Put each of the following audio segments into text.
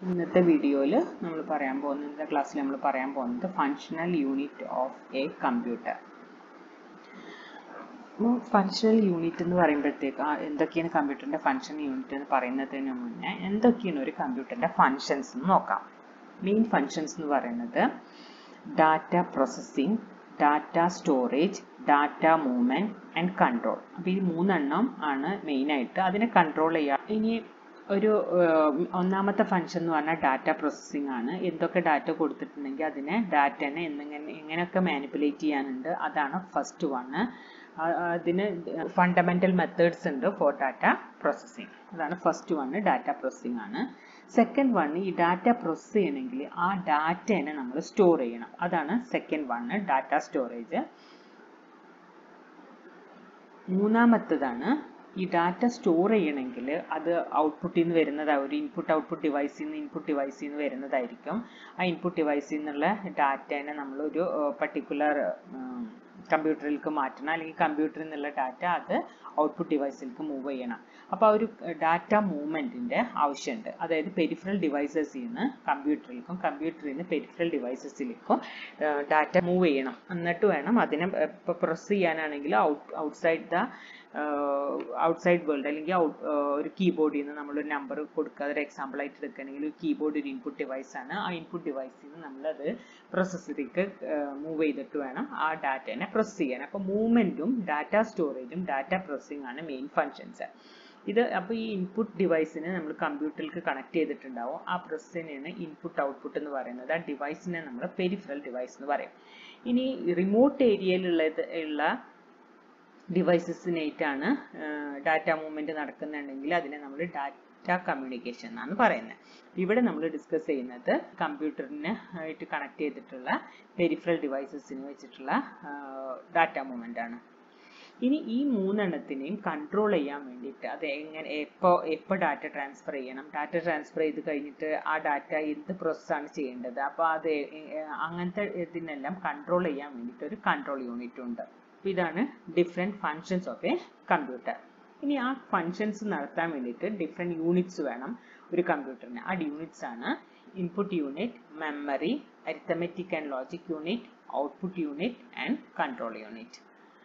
ഇന്നത്തെ വീഡിയോയിൽ നമ്മൾ പറയാൻ പോകുന്നത് ഇന്നത്തെ ക്ലാസ്സിൽ നമ്മൾ പറയാൻ പോകുന്നത് functional unit of a computer functional unit എന്ന് പറയുമ്പോഴത്തേക്ക് ആ എന്തൊക്കെയാണ് കമ്പ്യൂട്ടറിൻ്റെ ഫങ്ഷണൽ യൂണിറ്റ് എന്ന് പറയുന്നതിന് മുന്നേ എന്തൊക്കെയാണ് ഒരു കമ്പ്യൂട്ടറിൻ്റെ ഫങ്ഷൻസ് എന്ന് നോക്കാം മെയിൻ ഫങ്ഷൻസ് എന്ന് പറയുന്നത് data processing data storage data movement and control അപ്പോൾ ഈ മൂന്നെണ്ണം ആണ് മെയിനായിട്ട് അതിനെ കൺട്രോൾ ചെയ്യുക ഇനി ഒരു ഒന്നാമത്തെ ഫംഗ്ഷൻ എന്ന് പറഞ്ഞാൽ ഡാറ്റ പ്രോസസ്സിംഗ് ആണ് എന്തൊക്കെ ഡാറ്റ കൊടുത്തിട്ടുണ്ടെങ്കിൽ അതിനെ ഡാറ്റനെ എന്നിങ്ങനെ എങ്ങനെയൊക്കെ മാനിപ്പുലേറ്റ് ചെയ്യാനുണ്ട് അതാണ് ഫസ്റ്റ് വണ് അതിന് ഫണ്ടമെന്റൽ മെത്തേഡ്സ് ഉണ്ട് ഫോർ ഡാറ്റ പ്രോസസ്സിംഗ് അതാണ് ഫസ്റ്റ് വണ് ഡാറ്റ പ്രോസസ്സിംഗ് ആണ് സെക്കൻഡ് വൺ ഈ ഡാറ്റ പ്രോസസ്സ് ചെയ്യണമെങ്കിൽ ആ ഡാറ്റനെ നമ്മൾ സ്റ്റോർ ചെയ്യണം അതാണ് സെക്കൻഡ് വണ് ഡാറ്റ സ്റ്റോറേജ് മൂന്നാമത്തതാണ് ഈ ഡാറ്റ സ്റ്റോർ ചെയ്യണമെങ്കിൽ അത് ഔട്ട്പുട്ടിൽ നിന്ന് വരുന്നത് ഒരു ഇൻപുട്ട് ഔട്ട്പുട്ട് ഡിവൈസിൽ നിന്ന് ഇൻപുട്ട് ഡിവൈസിൽ നിന്ന് വരുന്നതായിരിക്കും ആ ഇൻപുട്ട് ഡിവൈസിൽ നിന്നുള്ള ഡാറ്റേനെ നമ്മളൊരു പർട്ടിക്കുലർ കമ്പ്യൂട്ടറിലേക്ക് മാറ്റണം അല്ലെങ്കിൽ കമ്പ്യൂട്ടറിൽ നിന്നുള്ള ഡാറ്റ അത് ഔട്ട്പുട്ട് ഡിവൈസിലേക്ക് മൂവ് ചെയ്യണം അപ്പോൾ ആ ഒരു ഡാറ്റ മൂവ്മെൻറ്റിൻ്റെ ആവശ്യമുണ്ട് അതായത് പെരിഫറൽ ഡിവൈസസിൽ നിന്ന് കമ്പ്യൂട്ടറിലേക്കും കമ്പ്യൂട്ടറിൽ നിന്ന് പെരിഫറൽ ഡിവൈസസിലേക്കും ഡാറ്റ മൂവ് ചെയ്യണം എന്നിട്ട് വേണം അതിനെ ഇപ്പോൾ പ്രസ് ചെയ്യാനാണെങ്കിൽ out outside the outside world അല്ലെങ്കിൽ ഒരു കീബോർഡിൽ നിന്ന് നമ്മളൊരു നമ്പർ കൊടുക്കുക അതൊരു എക്സാമ്പിൾ ആയിട്ട് എടുക്കുകയാണെങ്കിൽ ഒരു കീബോർഡ് ഒരു ഇൻപുട്ട് ഡിവൈസ് ആണ് ആ ഇൻപുട്ട് ഡിവൈസിൽ നിന്ന് നമ്മളത് പ്രോസസ്സിലേക്ക് മൂവ് ചെയ്തിട്ട് വേണം ആ ഡാറ്റേനെ പ്രോസസ് ചെയ്യാൻ അപ്പോൾ മൂവ്മെൻറ്റും ഡാറ്റ സ്റ്റോറേജും ഡാറ്റ പ്രോസസ്സിംഗ് ആണ് മെയിൻ ഫങ്ഷൻസ് ഇത് അപ്പോൾ ഈ ഇൻപുട്ട് ഡിവൈസിനെ നമ്മൾ കമ്പ്യൂട്ടറിലേക്ക് കണക്ട് ചെയ്തിട്ടുണ്ടാവും ആ പ്രോസസ്സിനെയാണ് ഇൻപുട്ട് ഔട്ട്പുട്ട് എന്ന് പറയുന്നത് ആ ഡിവൈസിനെ നമ്മൾ പെരിഫറൽ ഡിവൈസ് എന്ന് പറയും ഇനി റിമോട്ട് ഏരിയയിലുള്ളത് ഉള്ള ഡിവൈസസിനായിട്ടാണ് ഡാറ്റ മൂവ്മെന്റ് നടക്കുന്നുണ്ടെങ്കിൽ അതിനെ നമ്മൾ ഡാറ്റ കമ്മ്യൂണിക്കേഷൻ എന്നാണ് പറയുന്നത് ഇവിടെ നമ്മൾ ഡിസ്കസ് ചെയ്യുന്നത് കമ്പ്യൂട്ടറിന് ആയിട്ട് കണക്ട് ചെയ്തിട്ടുള്ള പെരിഫറൽ ഡിവൈസസിന് വെച്ചിട്ടുള്ള ഡാറ്റ മൂവ്മെന്റ് ആണ് ഇനി ഈ മൂന്നെണ്ണത്തിനെയും കൺട്രോൾ ചെയ്യാൻ വേണ്ടിയിട്ട് അത് എങ്ങനെ എപ്പോൾ എപ്പോൾ ഡാറ്റ ട്രാൻസ്ഫർ ചെയ്യണം ഡാറ്റ ട്രാൻസ്ഫർ ചെയ്ത് കഴിഞ്ഞിട്ട് ആ ഡാറ്റ എന്ത് പ്രോസസ്സാണ് ചെയ്യേണ്ടത് അപ്പോൾ അത് അങ്ങനത്തെ ഇതിനെല്ലാം കൺട്രോൾ ചെയ്യാൻ വേണ്ടിയിട്ട് ഒരു കൺട്രോൾ യൂണിറ്റ് ഉണ്ട് അപ്പോൾ ഇതാണ് different functions of a computer ഇനി ആ ഫങ്ഷൻസ് നടത്താൻ വേണ്ടിയിട്ട് ഡിഫറെൻറ്റ് യൂണിറ്റ്സ് വേണം ഒരു കമ്പ്യൂട്ടറിന് ആ യൂണിറ്റ്സ് ആണ് input unit memory arithmetic and logic unit output unit and control unit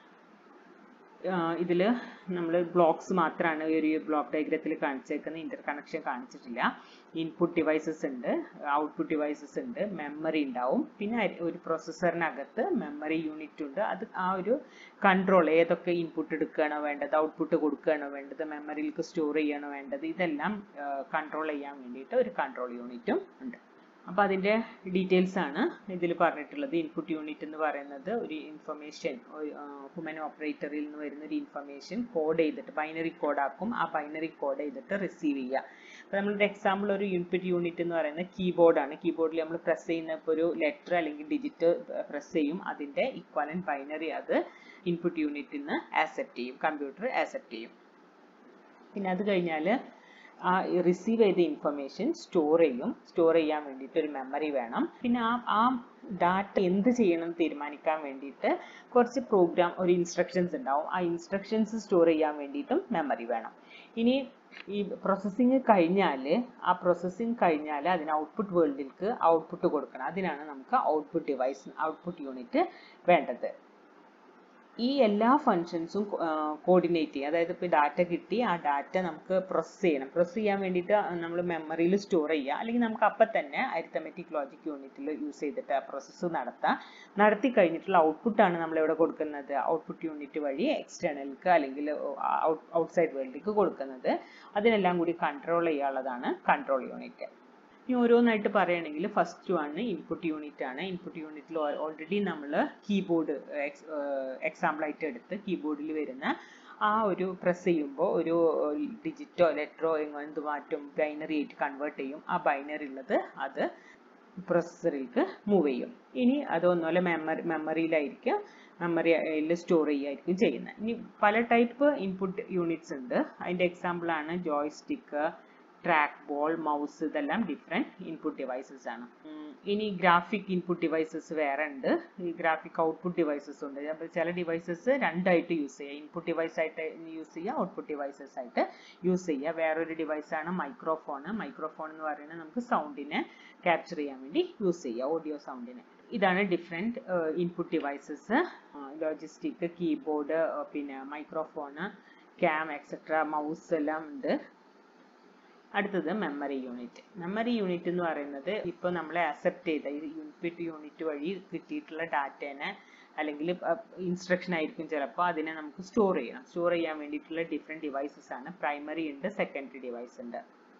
ഇതിൽ നമ്മൾ ബ്ലോക്സ് മാത്രമാണ് ഒരു ബ്ലോക്ക് ഡയഗ്രത്തിൽ കാണിച്ചേക്കുന്ന ഇന്റർ കണക്ഷൻ കാണിച്ചിട്ടില്ല ഇൻപുട്ട് ഡിവൈസസ് ഉണ്ട് ഔട്ട്പുട്ട് ഡിവൈസസ് ഉണ്ട് മെമ്മറി ഉണ്ടാവും പിന്നെ ഒരു പ്രോസസ്സറിനകത്ത് മെമ്മറി യൂണിറ്റ് ഉണ്ട് അത് ആ ഒരു കൺട്രോൾ ഏതൊക്കെ ഇൻപുട്ട് എടുക്കുകയാണോ വേണ്ടത് ഔട്ട്പുട്ട് കൊടുക്കുകയാണോ വേണ്ടത് മെമ്മറിയിലേക്ക് സ്റ്റോർ ചെയ്യണോ വേണ്ടത് ഇതെല്ലാം കൺട്രോൾ ചെയ്യാൻ വേണ്ടിയിട്ട് ഒരു കൺട്രോൾ യൂണിറ്റും ഉണ്ട് അപ്പോൾ അതിൻ്റെ ഡീറ്റെയിൽസ് ആണ് ഇതിൽ പറഞ്ഞിട്ടുള്ളത് ഇൻപുട്ട് യൂണിറ്റ് എന്ന് പറയുന്നത് ഒരു ഇൻഫർമേഷൻ ഹ്യൂമൻ ഓപ്പറേറ്ററിൽ നിന്ന് വരുന്ന ഒരു ഇൻഫർമേഷൻ കോഡ് ചെയ്തിട്ട് ബൈനറി കോഡാക്കും ആ ബൈനറി കോഡ് ചെയ്തിട്ട് റിസീവ് ചെയ്യുക അപ്പോൾ നമ്മളൊരു എക്സാമ്പിൾ ഒരു ഇൻപുട്ട് യൂണിറ്റ് എന്ന് പറയുന്നത് കീബോർഡാണ് കീബോർഡിൽ നമ്മൾ പ്രസ് ചെയ്യുന്ന ഇപ്പോൾ ഒരു ലെറ്റർ അല്ലെങ്കിൽ ഡിജിറ്റ് പ്രസ് ചെയ്യും അതിൻ്റെ ഇക്വലൻ ബൈനറി അത് ഇൻപുട്ട് യൂണിറ്റിൽ നിന്ന് ആക്സെപ്റ്റ് ചെയ്യും കമ്പ്യൂട്ടർ ആക്സെപ്റ്റ് ചെയ്യും പിന്നെ അത് കഴിഞ്ഞാൽ ആ റിസീവ് ചെയ്ത ഇൻഫർമേഷൻ സ്റ്റോർ ചെയ്യും സ്റ്റോർ ചെയ്യാൻ വേണ്ടിയിട്ട് ഒരു മെമ്മറി വേണം പിന്നെ ആ ആ ഡാറ്റ എന്ത് ചെയ്യണം എന്ന് തീരുമാനിക്കാൻ വേണ്ടിയിട്ട് കുറച്ച് പ്രോഗ്രാം ഒരു ഇൻസ്ട്രക്ഷൻസ് ഉണ്ടാവും ആ ഇൻസ്ട്രക്ഷൻസ് സ്റ്റോർ ചെയ്യാൻ വേണ്ടിയിട്ടും മെമ്മറി വേണം ഇനി ഈ പ്രോസസ്സിങ് കഴിഞ്ഞാൽ ആ പ്രോസസ്സിങ് കഴിഞ്ഞാൽ അതിന് ഔട്ട്പുട്ട് വേൾഡിലേക്ക് ഔട്ട്പുട്ട് കൊടുക്കണം അതിനാണ് നമുക്ക് ഔട്ട്പുട്ട് ഡിവൈസ് ഔട്ട്പുട്ട് യൂണിറ്റ് വേണ്ടത് ഈ എല്ലാ ഫങ്ഷൻസും കോർഡിനേറ്റ് ചെയ്യുക അതായത് ഇപ്പോൾ ഡാറ്റ കിട്ടി ആ ഡാറ്റ നമുക്ക് പ്രോസസ് ചെയ്യണം പ്രോസസ് ചെയ്യാൻ വേണ്ടിയിട്ട് നമ്മൾ മെമ്മറിയിൽ സ്റ്റോർ ചെയ്യുക അല്ലെങ്കിൽ നമുക്ക് അപ്പം തന്നെ അരിത്തമെറ്റിക് ലോജിക് യൂണിറ്റിൽ യൂസ് ചെയ്തിട്ട് ആ പ്രോസസ്സ് നടത്താം നടത്തി കഴിഞ്ഞിട്ടുള്ള ഔട്ട്പുട്ടാണ് നമ്മൾ ഇവിടെ കൊടുക്കുന്നത് ഔട്ട്പുട്ട് യൂണിറ്റ് വഴി എക്സ്റ്റേണലിക്ക് അല്ലെങ്കിൽ ഔട്ട്സൈഡ് വേൾഡിലേക്ക് കൊടുക്കുന്നത് അതിനെല്ലാം കൂടി കൺട്രോൾ ചെയ്യാനുള്ളതാണ് കൺട്രോൾ യൂണിറ്റ് ഇനി ഓരോന്നായിട്ട് പറയുകയാണെങ്കിൽ ഫസ്റ്റ് വൺ ഇൻപുട്ട് യൂണിറ്റ് ആണ് ഇൻപുട്ട് യൂണിറ്റിൽ ഓൾറെഡി നമ്മൾ കീബോർഡ് എക്സാമ്പിൾ ആയിട്ട് എടുത്ത് കീബോർഡിൽ വരുന്ന ആ ഒരു പ്രസ് ചെയ്യുമ്പോൾ ഒരു ഡിജിറ്റോ ലെറ്ററോ എന്ത് മാറ്റും ബൈനറി ആയിട്ട് കൺവേർട്ട് ചെയ്യും ആ ബൈനറി ഉള്ളത് അത് പ്രൊസസ്സറിലേക്ക് മൂവ് ചെയ്യും ഇനി അതൊന്നുമല്ല മെമ്മറി മെമ്മറിയിലായിരിക്കും മെമ്മറിയിൽ സ്റ്റോർ ചെയ്യുമായിരിക്കും ചെയ്യുന്നത് ഇനി പല ടൈപ്പ് ഇൻപുട്ട് യൂണിറ്റ്സ് ഉണ്ട് അതിൻ്റെ എക്സാമ്പിളാണ് joystick trackball mouse ഇതെല്ലാം ഡിഫറെൻറ്റ് ഇൻപുട്ട് ഡിവൈസസ് ആണ് ഉം, ഇനി ഗ്രാഫിക് ഇൻപുട്ട് ഡിവൈസസ് വേറെ ഉണ്ട് ഈ ഗ്രാഫിക് ഔട്ട്പുട്ട് ഡിവൈസസ് ഉണ്ട് അപ്പോൾ ചില ഡിവൈസസ് രണ്ടായിട്ട് യൂസ് ചെയ്യുക ഇൻപുട്ട് ഡിവൈസ് ആയിട്ട് യൂസ് ചെയ്യുക ഔട്ട്പുട്ട് ഡിവൈസസ് ആയിട്ട് യൂസ് ചെയ്യുക വേറൊരു ഡിവൈസാണ് മൈക്രോഫോൺ മൈക്രോഫോൺ എന്ന് പറയുന്നത് നമുക്ക് സൗണ്ടിനെ ക്യാപ്ചർ ചെയ്യാൻ വേണ്ടി യൂസ് ചെയ്യുക ഓഡിയോ സൗണ്ടിനെ ഇതാണ് different input devices logistic keyboard പിന്നെ മൈക്രോഫോണ് ക്യാം എക്സെട്ര മൗസ് എല്ലാം ഉണ്ട് അടുത്തത് മെമ്മറി യൂണിറ്റ് മെമ്മറി യൂണിറ്റ് എന്ന് പറയുന്നത് ഇപ്പോൾ നമ്മൾ അക്സെപ്റ്റ് ചെയ്ത ഈ ഇൻപുട്ട് യൂണിറ്റ് വഴി കിട്ടിയിട്ടുള്ള ഡാറ്റേനെ അല്ലെങ്കിൽ ഇൻസ്ട്രക്ഷൻ ആയിരിക്കും ചിലപ്പോൾ അതിനെ നമുക്ക് സ്റ്റോർ ചെയ്യണം സ്റ്റോർ ചെയ്യാൻ വേണ്ടിയിട്ടുള്ള ഡിഫറെൻറ്റ് ഡിവൈസസ് ആണ് പ്രൈമറി ഉണ്ട് സെക്കൻഡറി ഡിവൈസ് ഉണ്ട്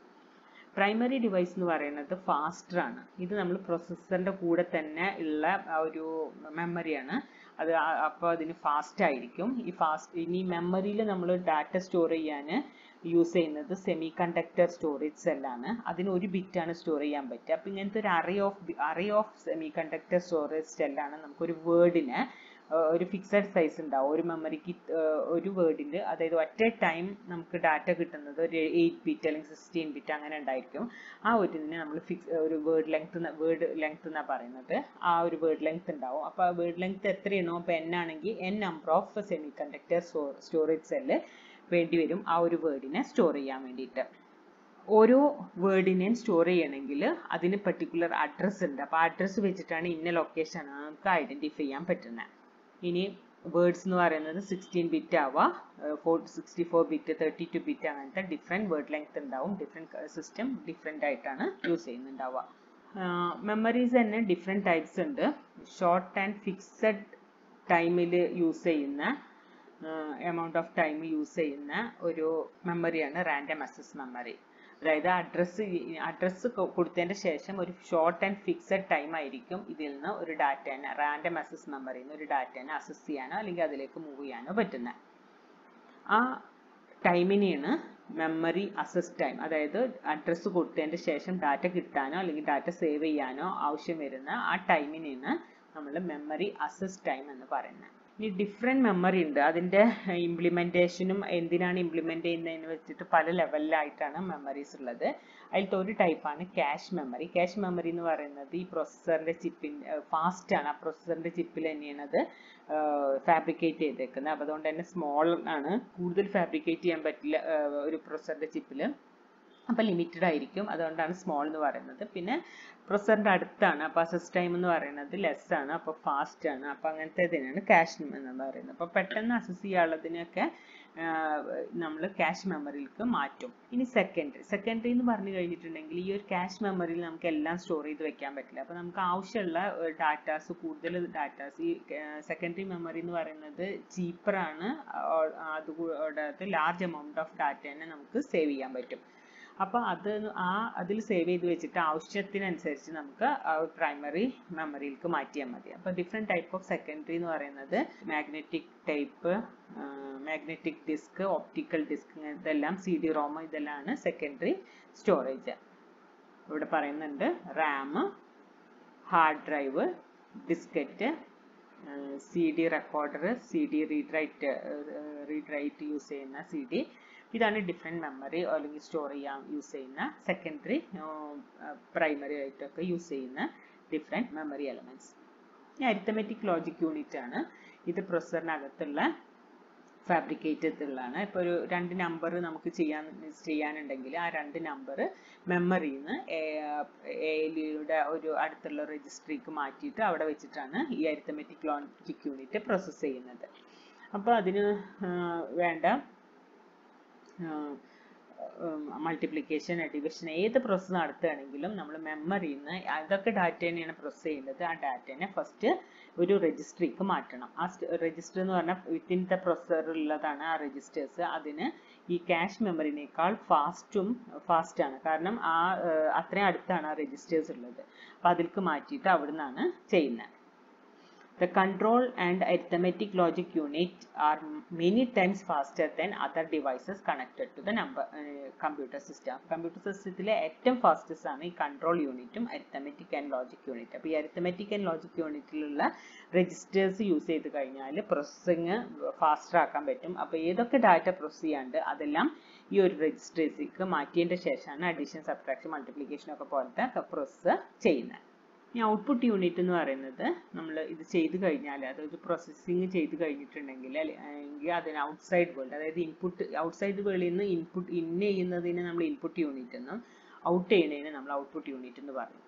പ്രൈമറി ഡിവൈസ് എന്ന് പറയുന്നത് ഫാസ്റ്റർ ആണ് ഇത് നമ്മൾ പ്രൊസസ്സറിന്റെ കൂടെ തന്നെ ഉള്ള ആ ഒരു മെമ്മറിയാണ് അത് അപ്പോൾ അതിന് ഫാസ്റ്റ് ആയിരിക്കും ഈ ഫാസ്റ്റ് ഇനി മെമ്മറിയിൽ നമ്മൾ ഡാറ്റ സ്റ്റോർ ചെയ്യാൻ യൂസ് ചെയ്യുന്നത് സെമി കണ്ടക്ടർ സ്റ്റോറേജ് സെല്ലാണ് അതിന് ഒരു ബിറ്റാണ് സ്റ്റോർ ചെയ്യാൻ പറ്റുക അപ്പോൾ ഇങ്ങനത്തെ ഒരു array of array of semiconductor storage സെല്ലാണ് നമുക്കൊരു വേർഡിന് ഒരു ഫിക്സഡ് സൈസ് ഉണ്ടാവും ഒരു മെമ്മറിക്ക് ഒരു വേർഡിൽ അതായത് ഒറ്റ ടൈം നമുക്ക് ഡാറ്റ കിട്ടുന്നത് ഒരു എയ്റ്റ് ബിറ്റ് അല്ലെങ്കിൽ സിക്സ്റ്റീൻ ബിറ്റ് അങ്ങനെ ഉണ്ടായിരിക്കും ആ ഒരു ഇതിനെ നമ്മൾ ഫിക്സ് ഒരു വേർഡ് ലെങ്ത് വേർഡ് ലെങ്ത് എന്നാണ് പറയുന്നത് ആ ഒരു വേർഡ് ലെങ്ത് ഉണ്ടാവും അപ്പോൾ ആ വേർഡ് ലെങ്ത് എത്രയാണോ അപ്പോൾ എൻ ആണെങ്കിൽ N number of semiconductor storage cell വേണ്ടി വരും ആ ഒരു വേർഡിനെ സ്റ്റോർ ചെയ്യാൻ വേണ്ടിയിട്ട് ഓരോ വേർഡിനെയും സ്റ്റോർ ചെയ്യണമെങ്കിൽ അതിന് പെർട്ടിക്കുലർ അഡ്രസ്സ് ഉണ്ട് അപ്പോൾ അഡ്രസ്സ് വെച്ചിട്ടാണ് ഇന്ന ലൊക്കേഷൻ നമുക്ക് ഐഡന്റിഫൈ ചെയ്യാൻ പറ്റുന്നത് ഇനി വേർഡ്സ് എന്ന് പറയുന്നത് സിക്സ്റ്റീൻ ബിറ്റ് ആവുക four sixty four bit thirty two bit അങ്ങനത്തെ ഡിഫറെൻറ്റ് വേർഡ് ലെങ്ത് ഉണ്ടാവും ഡിഫറെൻറ്റ് സിസ്റ്റം ഡിഫറെൻ്റ് ആയിട്ടാണ് യൂസ് ചെയ്യുന്നുണ്ടാവുക മെമ്മറീസ് തന്നെ ഡിഫറെൻറ്റ് ടൈപ്സ് ഉണ്ട് ഷോർട്ട് ആൻഡ് ഫിക്സഡ് ടൈമിൽ യൂസ് ചെയ്യുന്ന എമൗണ്ട് ഓഫ് ടൈം യൂസ് ചെയ്യുന്ന ഒരു മെമ്മറിയാണ് റാൻഡം അസസ് മെമ്മറി അതായത് അഡ്രസ്സ് അഡ്രസ്സ് കൊടുത്തതിന്റെ ശേഷം ഒരു ഷോർട്ട് ആൻഡ് ഫിക്സഡ് ടൈം ആയിരിക്കും ഇതിൽ നിന്ന് ഒരു ഡാറ്റേനെ റാൻഡം അസസ് മെമ്മറിയിൽ നിന്ന് ഒരു ഡാറ്റേനെ അസസ് ചെയ്യാനോ അല്ലെങ്കിൽ അതിലേക്ക് മൂവ് ചെയ്യാനോ പറ്റുന്നത് ആ ടൈമിനെയാണ് മെമ്മറി അസസ് ടൈം അതായത് അഡ്രസ്സ് കൊടുത്തതിന്റെ ശേഷം ഡാറ്റ കിട്ടാനോ അല്ലെങ്കിൽ ഡാറ്റ സേവ് ചെയ്യാനോ ആവശ്യം വരുന്ന ആ ടൈമിനെയാണ് നമ്മൾ മെമ്മറി അസസ് ടൈം എന്ന് പറയുന്നത് ഇനി ഡിഫറെൻറ്റ് മെമ്മറി ഉണ്ട് അതിൻ്റെ ഇംപ്ലിമെൻറ്റേഷനും എന്തിനാണ് ഇംപ്ലിമെൻ്റ് ചെയ്യുന്നതെന്ന് വെച്ചിട്ട് പല ലെവലിലായിട്ടാണ് മെമ്മറീസ് ഉള്ളത് അതിലത്തെ ഒരു ടൈപ്പാണ് ക്യാഷ് മെമ്മറി ക്യാഷ് മെമ്മറി എന്ന് പറയുന്നത് ഈ പ്രൊസസ്സറിൻ്റെ ചിപ്പിൻ ഫാസ്റ്റ് ആണ് ആ പ്രൊസസ്സറിൻ്റെ ചിപ്പിൽ തന്നെയാണ് അത് ഫാബ്രിക്കേറ്റ് ചെയ്തേക്കുന്നത് അപ്പോൾ അതുകൊണ്ട് തന്നെ സ്മോൾ ആണ് കൂടുതൽ ഫാബ്രിക്കേറ്റ് ചെയ്യാൻ പറ്റില്ല ഒരു പ്രൊസസ്സറിൻ്റെ ചിപ്പിൽ അപ്പോൾ ലിമിറ്റഡ് ആയിരിക്കും അതുകൊണ്ടാണ് സ്മോൾ എന്ന് പറയുന്നത് പിന്നെ പ്രൊസറിൻ്റെ അടുത്താണ് അപ്പോൾ അസസ് ടൈം എന്ന് പറയുന്നത് ലെസ് ആണ് അപ്പോൾ ഫാസ്റ്റ് ആണ് അപ്പോൾ അങ്ങനത്തെ ഇതിനാണ് ക്യാഷ് എന്ന് പറയുന്നത് അപ്പോൾ പെട്ടെന്ന് അസസ് ചെയ്യാനുള്ളതിനൊക്കെ നമ്മൾ ക്യാഷ് മെമ്മറിയിലേക്ക് മാറ്റും ഇനി സെക്കൻഡറി സെക്കൻഡറി എന്ന് പറഞ്ഞു കഴിഞ്ഞിട്ടുണ്ടെങ്കിൽ ഈ ഒരു ക്യാഷ് മെമ്മറിയിൽ നമുക്ക് എല്ലാം സ്റ്റോർ ചെയ്ത് വെക്കാൻ പറ്റില്ല അപ്പോൾ നമുക്ക് ആവശ്യമുള്ള ഡാറ്റാസ് കൂടുതൽ ഡാറ്റാസ് ഈ സെക്കൻഡറി മെമ്മറി എന്ന് പറയുന്നത് ചീപ്പറാണ് അതുകൂടാതെ ലാർജ് എമൗണ്ട് ഓഫ് ഡാറ്റേനെ നമുക്ക് സേവ് ചെയ്യാൻ പറ്റും അപ്പോൾ അത് ആ അതിൽ സേവ് ചെയ്ത് വെച്ചിട്ട് ആവശ്യത്തിനനുസരിച്ച് നമുക്ക് പ്രൈമറി മെമ്മറിയിലേക്ക് മാറ്റിയാൽ മതി അപ്പോൾ ഡിഫറെൻറ്റ് ടൈപ്പ് ഓഫ് സെക്കൻഡറി എന്ന് പറയുന്നത് magnetic tape magnetic disk optical disk ഇതെല്ലാം സി ഡി റോം ഇതെല്ലാമാണ് സെക്കൻഡറി സ്റ്റോറേജ് ഇവിടെ പറയുന്നുണ്ട് RAM hard drive diskette C D recorder C D read write read write use ചെയ്യുന്ന സി ഡി ഇതാണ് different memory അല്ലെങ്കിൽ store ചെയ്യാൻ യൂസ് ചെയ്യുന്ന secondary primary ആയിട്ടൊക്കെ യൂസ് ചെയ്യുന്ന ഡിഫറെൻറ്റ് മെമ്മറി എലമെൻറ്റ്സ് ഇനി അരിത്തമെറ്റിക് ലോജിക് യൂണിറ്റ് ആണ് ഇത് പ്രൊസറിനകത്തുള്ള ഫാബ്രിക്കേറ്റഡ് ഉള്ളതാണ് ഇപ്പോൾ ഒരു രണ്ട് നമ്പർ നമുക്ക് ചെയ്യാൻ ചെയ്യാനുണ്ടെങ്കിൽ ആ രണ്ട് നമ്പർ മെമ്മറിയിൽ നിന്ന് എയുടെ ഒരു അടുത്തുള്ള രജിസ്ട്രിക്ക് മാറ്റിയിട്ട് അവിടെ വെച്ചിട്ടാണ് ഈ അരിത്തമെറ്റിക് ലോജിക് യൂണിറ്റ് പ്രോസസ്സ് ചെയ്യുന്നത് അപ്പോൾ അതിന് വേണ്ട മൾട്ടിപ്ലിക്കേഷൻ ഡിവിഷൻ ഏത് പ്രോസസ്സ് നടത്തുകയാണെങ്കിലും നമ്മൾ മെമ്മറിയിൽ നിന്ന് അതൊക്കെ ഡാറ്റ തന്നെയാണ് പ്രോസസ്സ് ചെയ്യുന്നത് ആ ഡാറ്റേനെ ഫസ്റ്റ് ഒരു രജിസ്ട്രിക്ക് മാറ്റണം ആ രജിസ്റ്റർ എന്ന് പറഞ്ഞാൽ വിത്തിൻ ദ പ്രൊസസർ ഉള്ളതാണ് ആ രജിസ്റ്റേഴ്സ് അതിന് ഈ ക്യാഷ് മെമ്മറിനേക്കാൾ ഫാസ്റ്റും ഫാസ്റ്റ് ആണ് കാരണം ആ അത്രയും അടുത്താണ് ആ രജിസ്റ്റേഴ്സ് ഉള്ളത് അപ്പം അതിലേക്ക് മാറ്റിയിട്ട് അവിടെ നിന്നാണ് ചെയ്യുന്നത് The control and arithmetic logic unit are many times faster than other devices connected to the number uh, computer system. Computer സിസ്റ്റത്തിലെ ഏറ്റവും ഫാസ്റ്റസ്റ്റ് ആണ് ഈ കൺട്രോൾ യൂണിറ്റും അരിത്തമെറ്റിക് ആൻഡ് ലോജിക് യൂണിറ്റ് അപ്പോൾ ഈ അരിത്തമെറ്റിക് ആൻഡ് ലോജിക് യൂണിറ്റിലുള്ള രജിസ്റ്റേഴ്സ് യൂസ് ചെയ്ത് കഴിഞ്ഞാൽ പ്രോസസ്സിങ് ഫാസ്റ്റർ ആക്കാൻ പറ്റും അപ്പോൾ ഏതൊക്കെ ഡാറ്റ പ്രോസസ് ചെയ്യാണ്ട് അതെല്ലാം ഈ ഒരു രജിസ്ട്രേസിക്ക് മാറ്റിയതിൻ്റെ ശേഷമാണ് അഡീഷൻ സബ്ട്രാക്ഷൻ മൾട്ടിപ്ലിക്കേഷൻ ഒക്കെ പോലത്തെ പ്രോസസ്സ് ചെയ്യുന്നത് ഇനി ഔട്ട്പുട്ട് യൂണിറ്റ് എന്ന് പറയുന്നത് നമ്മൾ ഇത് ചെയ്ത് കഴിഞ്ഞാൽ അതായത് പ്രോസസ്സിങ് ചെയ്ത് കഴിഞ്ഞിട്ടുണ്ടെങ്കിൽ അല്ലെങ്കിൽ അതിന് ഔട്ട്സൈഡ് വേൾഡ് അതായത് ഇൻപുട്ട് ഔട്ട്സൈഡ് വേൾഡിൽ നിന്ന് ഇൻപുട്ട് ഇൻ ചെയ്യുന്നതിന് നമ്മൾ ഇൻപുട്ട് യൂണിറ്റ് എന്നും ഔട്ട് ചെയ്യുന്നതിന് നമ്മൾ ഔട്ട്പുട്ട് യൂണിറ്റ് എന്ന് പറയും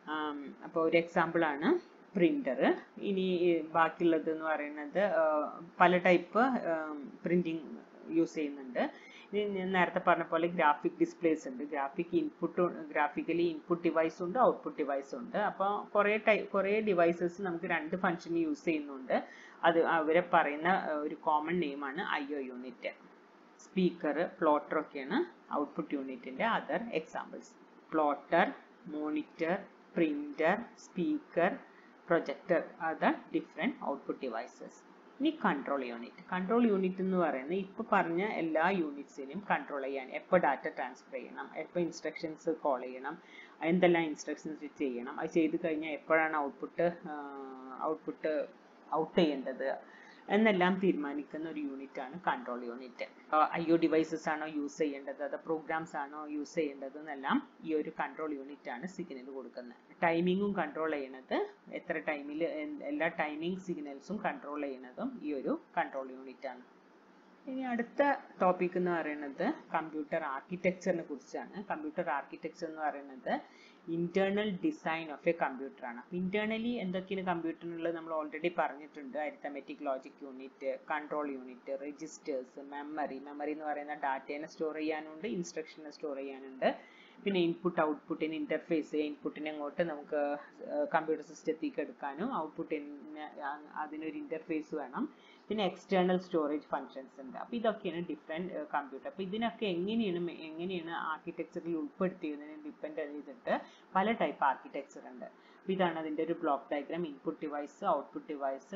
അപ്പോൾ ഒരു എക്സാമ്പിൾ ആണ് പ്രിന്റർ ഇനി ബാക്കിയുള്ളത് എന്ന് പറയുന്നത് പല ടൈപ്പ് പ്രിന്റിങ് യൂസ് ചെയ്യുന്നുണ്ട് ഞാൻ നേരത്തെ പറഞ്ഞ പോലെ ഗ്രാഫിക് ഡിസ്പ്ലേസ് ഉണ്ട് graphic input graphically input device ഉണ്ട് ഔട്ട്പുട്ട് ഡിവൈസ് ഉണ്ട് അപ്പോൾ കുറേ ടൈ കുറേ ഡിവൈസസ് നമുക്ക് രണ്ട് ഫംഗ്ഷൻ യൂസ് ചെയ്യുന്നുണ്ട് അത് അവരെ പറയുന്ന ഒരു കോമൺ നെയിമാണ് I O unit speaker plotter ഒക്കെയാണ് ഔട്ട്പുട്ട് യൂണിറ്റിന്റെ other examples plotter monitor printer speaker projector are the different output devices ഇനി കൺട്രോൾ യൂണിറ്റ് കൺട്രോൾ യൂണിറ്റ് എന്ന് പറയുന്നത് ഇപ്പോൾ പറഞ്ഞ എല്ലാ യൂണിറ്റ്സിനെയും കൺട്രോൾ ചെയ്യാൻ എപ്പോൾ ഡാറ്റ ട്രാൻസ്ഫർ ചെയ്യണം എപ്പോൾ ഇൻസ്ട്രക്ഷൻസ് കോൾ ചെയ്യണം എന്തെല്ലാം ഇൻസ്ട്രക്ഷൻസ് ചെയ്യണം അത് ചെയ്ത് കഴിഞ്ഞാൽ എപ്പോഴാണ് ഔട്ട്പുട്ട് ഔട്ട്പുട്ട് ഔട്ട് ചെയ്യേണ്ടത് എന്നെല്ലാം തീരുമാനിക്കുന്ന ഒരു യൂണിറ്റ് ആണ് control unit I O devices ആണോ യൂസ് ചെയ്യേണ്ടത് അത് പ്രോഗ്രാംസ് ആണോ യൂസ് ചെയ്യേണ്ടത് എന്നെല്ലാം ഈ ഒരു കൺട്രോൾ യൂണിറ്റ് ആണ് സിഗ്നൽ കൊടുക്കുന്നത് ടൈമിങ്ങും കൺട്രോൾ ചെയ്യണത് എത്ര ടൈമിൽ എല്ലാ ടൈമിംഗ് സിഗ്നൽസും കൺട്രോൾ ചെയ്യുന്നതും ഈ ഒരു കൺട്രോൾ യൂണിറ്റ് ആണ് ഇനി അടുത്ത ടോപ്പിക് എന്ന് പറയുന്നത് കമ്പ്യൂട്ടർ ആർക്കിടെക്ചറിനെ കുറിച്ചാണ് കമ്പ്യൂട്ടർ ആർക്കിടെക്ചർ എന്ന് പറയുന്നത് internal design of a computer ആണ് ഇന്റേണലി എന്തൊക്കെയാണ് കമ്പ്യൂട്ടറിനുള്ളത് നമ്മൾ ഓൾറെഡി പറഞ്ഞിട്ടുണ്ട് arithmetic logic unit control unit registers memory memory എന്ന് പറയുന്ന ഡാറ്റേനെ സ്റ്റോർ ചെയ്യാനുണ്ട് ഇൻസ്ട്രക്ഷനെ സ്റ്റോർ ചെയ്യാനുണ്ട് പിന്നെ ഇൻപുട്ട് ഔട്ട്പുട്ടിന് ഇന്റർഫേസ് ഇൻപുട്ടിനെ അങ്ങോട്ട് നമുക്ക് കമ്പ്യൂട്ടർ സിസ്റ്റത്തേക്ക് എടുക്കാനും ഔട്ട്പുട്ടിന് അതിനൊരു ഇന്റർഫേസ് വേണം പിന്നെ എക്സ്റ്റേണൽ സ്റ്റോറേജ് ഫങ്ഷൻസ് ഉണ്ട് അപ്പോൾ ഇതൊക്കെയാണ് ഡിഫറെൻറ്റ് കമ്പ്യൂട്ടർ അപ്പോൾ ഇതിനൊക്കെ എങ്ങനെയാണ് എങ്ങനെയാണ് ആർക്കിടെക്ചറിൽ ഉൾപ്പെടുത്തിയതിനെ ഡിപ്പെൻഡ് ചെയ്തിട്ട് പല ടൈപ്പ് ആർക്കിടെക്ചർ ഉണ്ട് അപ്പോൾ ഇതാണ് അതിൻ്റെ ഒരു block diagram input device output device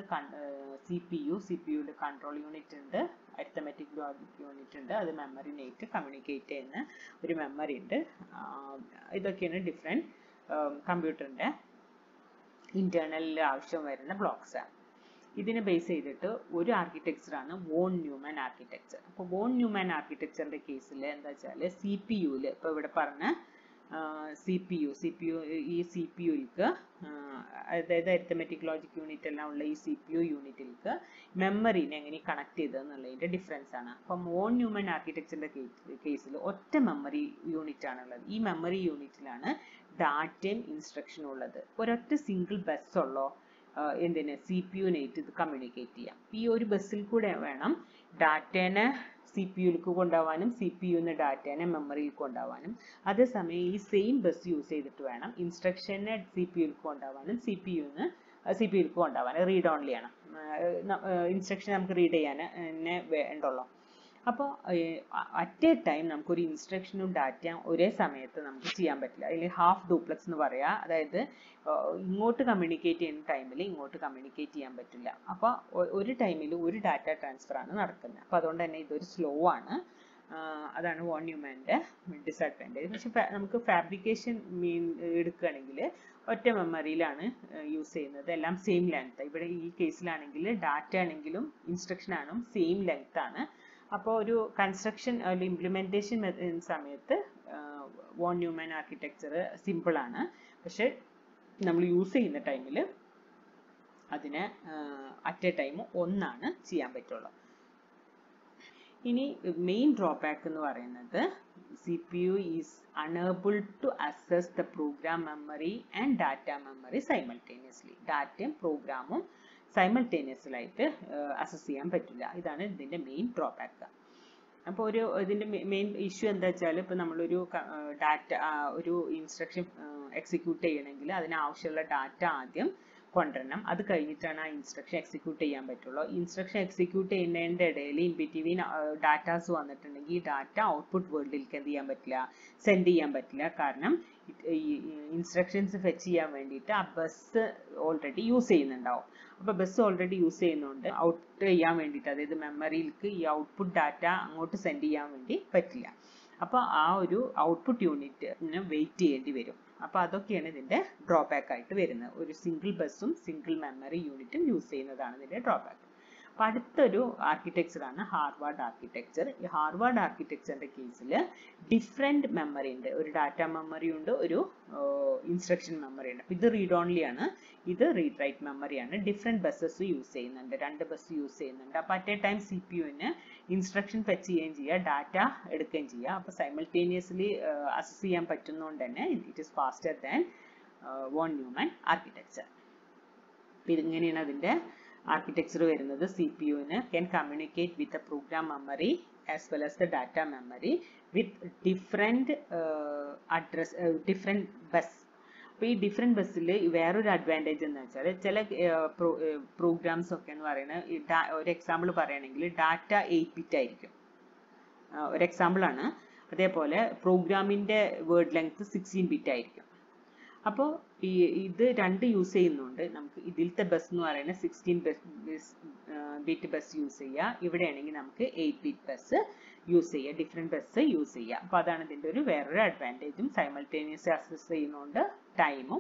C P U C P യുവിൽ കൺട്രോൾ യൂണിറ്റ് ഉണ്ട് അരിത്തമെറ്റിക് ലോജിക് യൂണിറ്റ് ഉണ്ട് അത് മെമ്മറിനായിട്ട് കമ്മ്യൂണിക്കേറ്റ് ചെയ്യുന്ന ഒരു മെമ്മറി ഉണ്ട് ഇതൊക്കെയാണ് ഡിഫറെൻറ്റ് കമ്പ്യൂട്ടറിൻ്റെ ഇന്റേണലിൽ ആവശ്യം വരുന്ന ബ്ലോക്സ് ഇതിനെ ബേസ് ചെയ്തിട്ട് ഒരു ആർക്കിടെക്ചറാണ് വോൺ ന്യൂമാൻ ആർക്കിടെക്ചർ അപ്പോൾ വോൺ ന്യൂമാൻ ആർക്കിടെക്ചറിന്റെ കേസിൽ എന്താ വെച്ചാൽ സി പി യുവിൽ ഇപ്പോൾ ഇവിടെ പറഞ്ഞ C P U C P U ഈ സി പി യുയിൽക്ക് അതായത് അരിത്തമെറ്റിക് ലോജിക് യൂണിറ്റ് എല്ലാം ഉള്ള ഈ സി പി യു യൂണിറ്റിലേക്ക് മെമ്മറിനെ എങ്ങനെ കണക്ട് ചെയ്തത് എന്നുള്ളതിന്റെ ഡിഫറൻസ് ആണ് അപ്പം മോൺ ന്യൂമൻ ആർക്കിടെക്ചറിന്റെ കേസിൽ ഒറ്റ മെമ്മറി യൂണിറ്റ് ആണുള്ളത് ഈ മെമ്മറി യൂണിറ്റിലാണ് ഡാറ്റയും ഇൻസ്ട്രക്ഷനും ഉള്ളത് ഒരൊറ്റ സിംഗിൾ ബസ് ഉള്ളോ എന്തിന് സി പി യുനായിട്ട് ഇത് കമ്മ്യൂണിക്കേറ്റ് ചെയ്യാം ഈ ഒരു ബസ്സിൽ കൂടെ വേണം ഡാറ്റേനെ സി പി യുലേക്ക് കൊണ്ടുപോകാനും സി പി യുന്ന് ഡാറ്റേനെ മെമ്മറിയിൽ കൊണ്ടുപോകാനും അതേസമയം ഈ സെയിം ബസ് യൂസ് ചെയ്തിട്ട് വേണം ഇൻസ്ട്രക്ഷനെ സി പി യുലേക്ക് കൊണ്ടുപോകാനും സി പി യുന്ന് സി പി യുലേക്ക് കൊണ്ടുപോകാൻ റീഡ് ഓൺലി ആണ് ഇൻസ്ട്രക്ഷൻ നമുക്ക് റീഡ് ചെയ്യാൻ തന്നെ വേണ്ടുള്ളൂ അപ്പോൾ അറ്റ് എ ടൈം നമുക്കൊരു ഇൻസ്ട്രക്ഷനും ഡാറ്റയും ഒരേ സമയത്ത് നമുക്ക് ചെയ്യാൻ പറ്റില്ല അതിൽ ഹാഫ് ഡ്യൂപ്ലക്സ് എന്ന് പറയാം അതായത് ഇങ്ങോട്ട് കമ്മ്യൂണിക്കേറ്റ് ചെയ്യുന്ന ടൈമിൽ ഇങ്ങോട്ട് കമ്മ്യൂണിക്കേറ്റ് ചെയ്യാൻ പറ്റില്ല അപ്പോൾ ഒരു ടൈമിൽ ഒരു ഡാറ്റ ട്രാൻസ്ഫർ ആണ് നടക്കുന്നത് അപ്പോൾ അതുകൊണ്ട് തന്നെ ഇതൊരു സ്ലോ ആണ് അതാണ് വോൺ ന്യൂമാൻ്റെ ഡിസഡ്വാൻറ്റേജ് പക്ഷെ നമുക്ക് ഫാബ്രിക്കേഷൻ മീൻ എടുക്കുകയാണെങ്കിൽ ഒറ്റ മെമ്മറിയിലാണ് യൂസ് ചെയ്യുന്നത് എല്ലാം സെയിം ലെങ്ത് ഇവിടെ ഈ കേസിലാണെങ്കിൽ ഡാറ്റ ആണെങ്കിലും ഇൻസ്ട്രക്ഷൻ ആണെങ്കിലും സെയിം ലെങ്ത് ആണ് അപ്പോൾ ഒരു കൺസ്ട്രക്ഷൻ അല്ലെങ്കിൽ ഇംപ്ലിമെൻറ്റേഷൻ സമയത്ത് വോൺ ന്യൂമാൻ ആർക്കിടെക്ചർ സിമ്പിൾ ആണ് പക്ഷെ നമ്മൾ യൂസ് ചെയ്യുന്ന ടൈമിൽ അതിന് അറ്റ് എ ടൈം ഒന്നാണ് ചെയ്യാൻ പറ്റുള്ളൂ ഇനി മെയിൻ ഡ്രോബാക്ക് എന്ന് പറയുന്നത് C P U is unable to access the program memory and data memory simultaneously ഡാറ്റയും പ്രോഗ്രാമും സൈമൾട്ടേനിയസ്ലായിട്ട് അസസ് ചെയ്യാൻ പറ്റില്ല ഇതാണ് ഇതിൻ്റെ മെയിൻ ഡ്രോബാക്ക് അപ്പോൾ ഒരു ഇതിൻ്റെ മെയിൻ ഇഷ്യൂ എന്താ വെച്ചാൽ ഇപ്പോൾ നമ്മളൊരു ഡാറ്റ ഒരു ഇൻസ്ട്രക്ഷൻ എക്സിക്യൂട്ട് ചെയ്യണമെങ്കിൽ അതിനാവശ്യമുള്ള ഡാറ്റ ആദ്യം കൊണ്ടുവരണം അത് കഴിഞ്ഞിട്ടാണ് ആ ഇൻസ്ട്രക്ഷൻ എക്സിക്യൂട്ട് ചെയ്യാൻ പറ്റുള്ളൂ ഇൻസ്ട്രക്ഷൻ എക്സിക്യൂട്ട് ചെയ്യുന്നതിൻ്റെ ഇടയിൽ ഇൻ ബിറ്റ്വീൻ ഡാറ്റാസ് വന്നിട്ടുണ്ടെങ്കിൽ ഈ ഡാറ്റ ഔട്ട്പുട്ട് വേൾഡിലേക്ക് എന്ത് ചെയ്യാൻ പറ്റില്ല സെൻഡ് ചെയ്യാൻ പറ്റില്ല കാരണം ഈ ഇൻസ്ട്രക്ഷൻസ് ഫെച്ച് ചെയ്യാൻ വേണ്ടിയിട്ട് ആ ബസ് ഓൾറെഡി യൂസ് ചെയ്യുന്നുണ്ടാവും അപ്പോൾ ബസ് ഓൾറെഡി യൂസ് ചെയ്യുന്നതുകൊണ്ട് ഔട്ട് ചെയ്യാൻ വേണ്ടിയിട്ട് അതായത് മെമ്മറിയിലേക്ക് ഈ ഔട്ട്പുട്ട് ഡാറ്റ അങ്ങോട്ട് സെൻഡ് ചെയ്യാൻ വേണ്ടി പറ്റില്ല അപ്പോൾ ആ ഒരു ഔട്ട്പുട്ട് യൂണിറ്റിന് വെയിറ്റ് ചെയ്യേണ്ടി വരും അപ്പോൾ അതൊക്കെയാണ് ഇതിൻ്റെ ഡ്രോബാക്ക് ആയിട്ട് വരുന്നത് ഒരു സിംഗിൾ ബസ്സും സിംഗിൾ മെമ്മറി യൂണിറ്റും യൂസ് ചെയ്യുന്നതാണ് ഇതിൻ്റെ ഡ്രോബാക്ക് അപ്പോൾ അടുത്തൊരു ആർക്കിടെക്ചറാണ് ഹാർവാർഡ് ആർക്കിടെക്ചർ ഈ ഹാർവാർഡ് ആർക്കിടെക്ചറിൻ്റെ കേസിൽ ഡിഫറെൻറ്റ് മെമ്മറി ഉണ്ട് ഒരു ഡാറ്റ മെമ്മറി ഉണ്ട് ഒരു ഇൻസ്ട്രക്ഷൻ മെമ്മറി ഉണ്ട് അപ്പോൾ ഇത് റീഡ് ഓൺലി ആണ് ഇത് റീഡ് റൈറ്റ് മെമ്മറിയാണ് ഡിഫറെൻറ്റ് ബസ്സസ് യൂസ് ചെയ്യുന്നുണ്ട് രണ്ട് ബസ് യൂസ് ചെയ്യുന്നുണ്ട് അപ്പോൾ at a time C P യുവിന് ഇൻസ്ട്രക്ഷൻ ഫെച്ച് ചെയ്യുകയും ചെയ്യുക ഡാറ്റ എടുക്കുകയും ചെയ്യുക അപ്പോൾ സൈമൾട്ടേനിയസ്ലി അസസ് ചെയ്യാൻ പറ്റുന്നതുകൊണ്ട് തന്നെ it is faster than von Neumann architecture അപ്പോൾ ഇതിങ്ങനെയാണ് അതിൻ്റെ ആർക്കിടെക്ചർ വരുന്നത് സി പി യുവിന് can communicate with a program memory as well as the data memory with different address different bus അപ്പോൾ ഈ ഡിഫറെൻറ്റ് ബസ്സിൽ വേറൊരു അഡ്വാൻറ്റേജ് എന്ന് വെച്ചാൽ ചില പ്രോഗ്രാംസ് ഒക്കെ എന്ന് പറയുന്നത് ഒരു എക്സാമ്പിൾ പറയുകയാണെങ്കിൽ ഡാറ്റ എയ്റ്റ് ബിറ്റ് ആയിരിക്കും ഒരു എക്സാമ്പിളാണ് അതേപോലെ പ്രോഗ്രാമിൻ്റെ വേർഡ് ലെങ്ത് സിക്സ്റ്റീൻ ബിറ്റ് ആയിരിക്കും അപ്പോൾ ഈ ഇത് രണ്ട് യൂസ് ചെയ്യുന്നുണ്ട് നമുക്ക് ഇതിലത്തെ ബസ് എന്ന് പറയുന്നത് sixteen bus bit bus use ചെയ്യുക ഇവിടെയാണെങ്കിൽ നമുക്ക് എയ്റ്റ് ബിറ്റ് ബസ് യൂസ് ചെയ്യുക ഡിഫറെൻറ്റ് ബസ് യൂസ് ചെയ്യുക അപ്പോൾ അതാണ് ഇതിൻ്റെ ഒരു വേറൊരു അഡ്വാൻറ്റേജും സൈമൾട്ടേനിയസ് അസസ് ചെയ്യുന്നതുകൊണ്ട് ടൈമും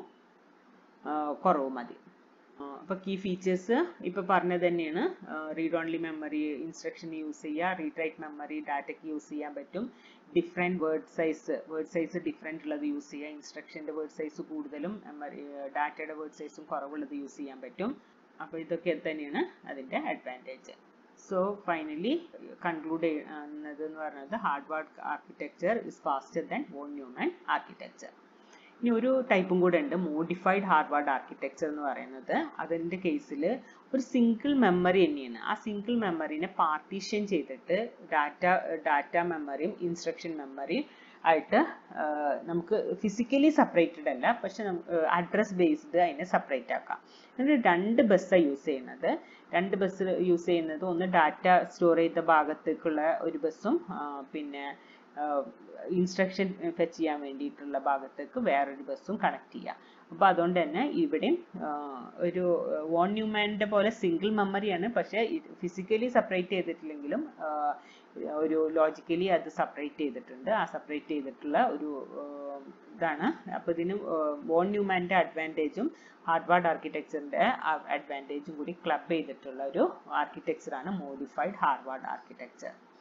കുറവ് മതി അപ്പോൾ കീ ഫീച്ചേഴ്സ് ഇപ്പോൾ പറഞ്ഞത് തന്നെയാണ് read only memory instruction use ചെയ്യുക റീഡ് റൈറ്റ് മെമ്മറി ഡാറ്റയ്ക്ക് യൂസ് ചെയ്യാൻ പറ്റും different word size word size different ഉള്ളത് യൂസ് ചെയ്യുക ഇൻസ്ട്രക്ഷൻ്റെ വേർഡ് സൈസ് കൂടുതലും മെമ്മറി ഡാറ്റയുടെ വേർഡ് സൈസും കുറവുള്ളത് യൂസ് ചെയ്യാൻ പറ്റും അപ്പോൾ ഇതൊക്കെ തന്നെയാണ് അതിൻ്റെ അഡ്വാൻറ്റേജ് സോ ഫൈനലി കൺക്ലൂഡ് ചെയ്യുന്നത് എന്ന് പറയുന്നത് Harvard architecture is faster than von Neumann architecture ഇനി ഒരു ടൈപ്പും കൂടെ ഉണ്ട് മോഡിഫൈഡ് ഹാർഡ്വാർഡ് ആർക്കിടെക്ചർ എന്ന് പറയുന്നത് അതിൻ്റെ കേസിൽ ഒരു സിംഗിൾ മെമ്മറി തന്നെയാണ് ആ സിംഗിൾ മെമ്മറിനെ പാർട്ടീഷൻ ചെയ്തിട്ട് ഡാറ്റ ഡാറ്റ മെമ്മറിയും ഇൻസ്ട്രക്ഷൻ മെമ്മറിയും ആയിട്ട് നമുക്ക് ഫിസിക്കലി സെപ്പറേറ്റഡ് അല്ല പക്ഷെ അഡ്രസ് ബേസ്ഡ് അതിനെ സെപ്പറേറ്റ് ആക്കാം എന്നിട്ട് രണ്ട് ബസ്സാണ് യൂസ് ചെയ്യുന്നത് രണ്ട് ബസ് യൂസ് ചെയ്യുന്നത് ഒന്ന് ഡാറ്റ സ്റ്റോർ ചെയ്ത ഭാഗത്തേക്കുള്ള ഒരു ബസ്സും പിന്നെ ഇൻസ്ട്രക്ഷൻ ഫെച്ച് ചെയ്യാൻ വേണ്ടിയിട്ടുള്ള ഭാഗത്തേക്ക് വേറൊരു ബസ്സും കണക്ട് ചെയ്യുക അപ്പോൾ അതുകൊണ്ട് തന്നെ ഇവിടെയും ഒരു വോൺ ന്യൂമാൻ്റെ പോലെ സിംഗിൾ മെമ്മറിയാണ് പക്ഷേ ഫിസിക്കലി സെപ്പറേറ്റ് ചെയ്തിട്ടില്ലെങ്കിലും ഒരു ലോജിക്കലി അത് സെപ്പറേറ്റ് ചെയ്തിട്ടുണ്ട് ആ സെപ്പറേറ്റ് ചെയ്തിട്ടുള്ള ഒരു ഇതാണ് അപ്പോൾ ഇതിന് വോൺ ന്യൂമാൻ്റെ അഡ്വാൻറ്റേജും ഹാർഡ്വാർഡ് ആർക്കിടെക്ചറിൻ്റെ അഡ്വാൻറ്റേജും കൂടി ക്ലബ് ചെയ്തിട്ടുള്ള ഒരു ആർക്കിടെക്ചറാണ് മോഡിഫൈഡ് ഹാർഡ്വാർഡ് ആർക്കിടെക്ചർ